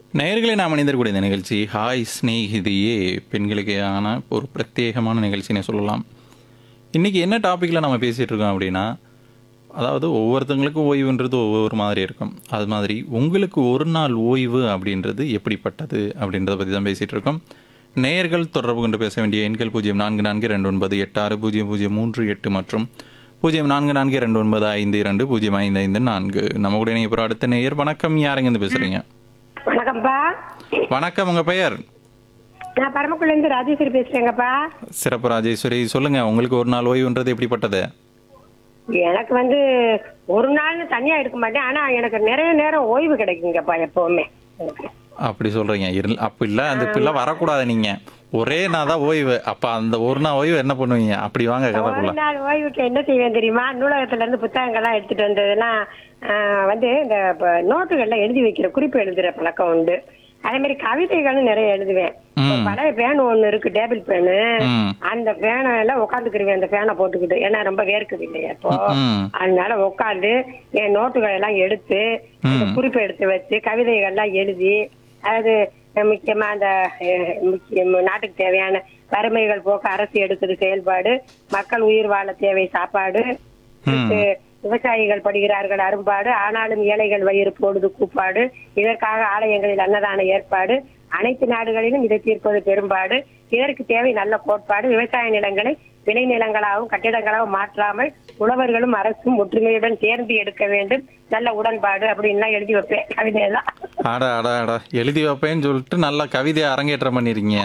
நேயர்களை நாம் இணைந்திருக்கூடிய இந்த நிகழ்ச்சி ஹாய் ஸ்நேகிதியே பெண்களுக்கான ஒரு பிரத்யேகமான நிகழ்ச்சினே சொல்லலாம் இன்றைக்கி என்ன டாப்பிக்கில் நம்ம பேசிகிட்டு இருக்கோம் அப்படின்னா அதாவது ஒவ்வொருத்தங்களுக்கும் ஓய்வுன்றது ஒவ்வொரு மாதிரி இருக்கும் அது மாதிரி உங்களுக்கு ஒரு நாள் ஓய்வு அப்படின்றது எப்படிப்பட்டது அப்படின்றத பற்றி தான் பேசிகிட்டு இருக்கோம் நேயர்கள் தொடர்பு கொண்டு பேச வேண்டிய எண்கள் பூஜ்ஜியம் நான்கு நான்கு ரெண்டு ஒன்பது எட்டு ஆறு பூஜ்ஜியம் பூஜ்ஜியம் மூன்று எட்டு மற்றும் பூஜ்ஜியம் நான்கு நான்கு ரெண்டு ஒன்பது ஐந்து இரண்டு பூஜ்ஜியம் ஐந்து ஐந்து நான்கு நம்ம கூட இணைய போகிற அடுத்த நேயர் வணக்கம் யாருங்கன்னு பேசுகிறீங்க வணக்கம்ப்பா வணக்கம் உங்கள் பெயர் நான் பரமக்குள்ள இருந்து ராஜேஸ்வரி பேசுறேங்கப்பா சிறப்பு ராஜேஸ்வரி சொல்லுங்க உங்களுக்கு ஒரு நாள் ஓய்வுன்றது எப்படிப்பட்டது எனக்கு வந்து ஒரு நாள்னு தனியா எடுக்க மாட்டேன் ஆனா எனக்கு நிறைய நேரம் ஓய்வு கிடைக்குங்கப்பா எப்பவுமே எனக்கு. அப்படி சொல்றீங்க இருள் அப்ப இல்ல அந்த பிள்ளை வரக்கூடாது நீங்க ஒரே நாள் தான் ஓய்வு அப்ப அந்த ஒரு நாள் ஓய்வு என்ன பண்ணுவீங்க அப்படி வாங்க கதைக்குள்ள ஒரு நாள் ஓய்வுக்கு என்ன செய்வேன் தெரியுமா நூலகத்துல இருந்து புத்தகங்கள்லாம் எடுத்துட்டு வந்ததுன்னா ஆஹ், வந்து இந்த ப- நோட்டுகள்ல எழுதி வைக்கிற குறிப்பு எழுதுற பழக்கம் உண்டு அதே மாதிரி கவிதைகளும் நிறைய எழுதுவேன் ம். பழைய பேன் ஒண்ணு இருக்கு டேபிள் பேனு ம் அந்த பேனை எல்லாம் உட்காந்துக்கிருவேன் அந்த பேனை போட்டுக்கிட்டு ஏன்னா ரொம்ப வேர்க்குது இல்லையா இப்போ ம் அதனால உட்காந்து என் நோட்டுகள் எல்லாம் எடுத்து அந்த குறிப்பு எடுத்து வச்சு கவிதைகள் எல்லாம் எழுதி அதாவது அஹ், முக்கியமா அந்த அஹ், முக்கியம் நாட்டுக்கு தேவையான வறுமைகள் போக்க அரசு எடுக்குது செயல்பாடு மக்கள் உயிர் வாழ தேவை சாப்பாடு அடுத்து விவசாயிகள் படுகிறார்கள் அரும்பாடு ஆனாலும் ஏழைகள் வயிறு போடுது கூப்பாடு இதற்காக ஆலயங்களில் அன்னதான ஏற்பாடு அனைத்து நாடுகளிலும் இதை தீர்ப்பது பெரும்பாடு இதற்கு தேவை நல்ல கோட்பாடு விவசாய நிலங்களை விளை நிலங்களாகவும் கட்டிடங்களாகவும் மாற்றாமல் உழவர்களும் அரசும் ஒற்றுமையுடன் தேர்ந்து எடுக்க வேண்டும் நல்ல உடன்பாடு அப்படின்லாம் எழுதி வைப்பேன் கவிதையெல்லாம் அட அட அட எழுதி வைப்பேன்னு சொல்லிட்டு நல்லா கவிதையை அரங்கேற்றம் பண்ணிருக்கீங்க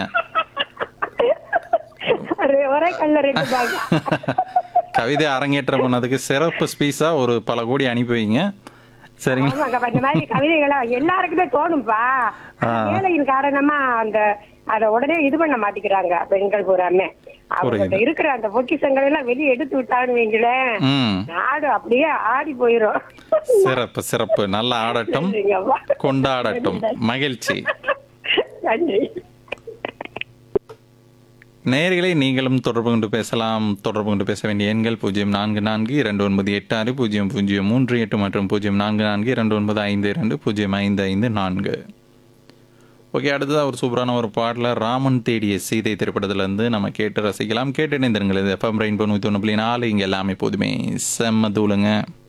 ஒரு- ஒரே கல்ல ரெண்டு பாகம் கவிதை அரங்கேற்றம் பண்ணதுக்கு சிறப்பு ஸ்பீஸா ஒரு பல கோடி அனுப்பி வைங்க சரிங்க ஆமாங்க இந்த மாதிரி கவிதைகளா எல்லாருக்குமே தோணும்பா வேலையின் காரணமா அந்த அத உடனே இது பண்ண மாட்டேங்கிறாங்க பெண்கள் பூராமே அவங்க இருக்கிற அந்த பொக்கிஷங்கள் எல்லாம் வெளியே எடுத்து விட்டான்னு வைங்களேன் ம் நாடு அப்படியே ஆடி போயிரும் சிறப்பு சிறப்பு நல்லா ஆடட்டும் நன்றிங்கப்பா. கொண்டாடட்டும் மகிழ்ச்சி நன்றி நேயர்களை நீங்களும் தொடர்பு கொண்டு பேசலாம் தொடர்பு கொண்டு பேச வேண்டிய எண்கள் பூஜ்ஜியம் நான்கு நான்கு இரண்டு ஒன்பது எட்டு ஆறு பூஜ்ஜியம் பூஜ்ஜியம் மூன்று எட்டு மற்றும் பூஜ்ஜியம் நான்கு நான்கு இரண்டு ஒன்பது ஐந்து இரண்டு பூஜ்ஜியம் ஐந்து ஐந்து நான்கு ஓகே அடுத்ததாக ஒரு சூப்பரான ஒரு பாடல ராமன் தேடிய சீதை திரைப்படத்திலேருந்து நம்ம கேட்டு ரசிக்கலாம் கேட்டு இணைந்திருங்கள் இது எஃப்எம் ரெயின்போ நூற்றி ஒன்று புள்ளி நாலு இங்கே எல்லாமே போதுமே செம்ம தூளுங்க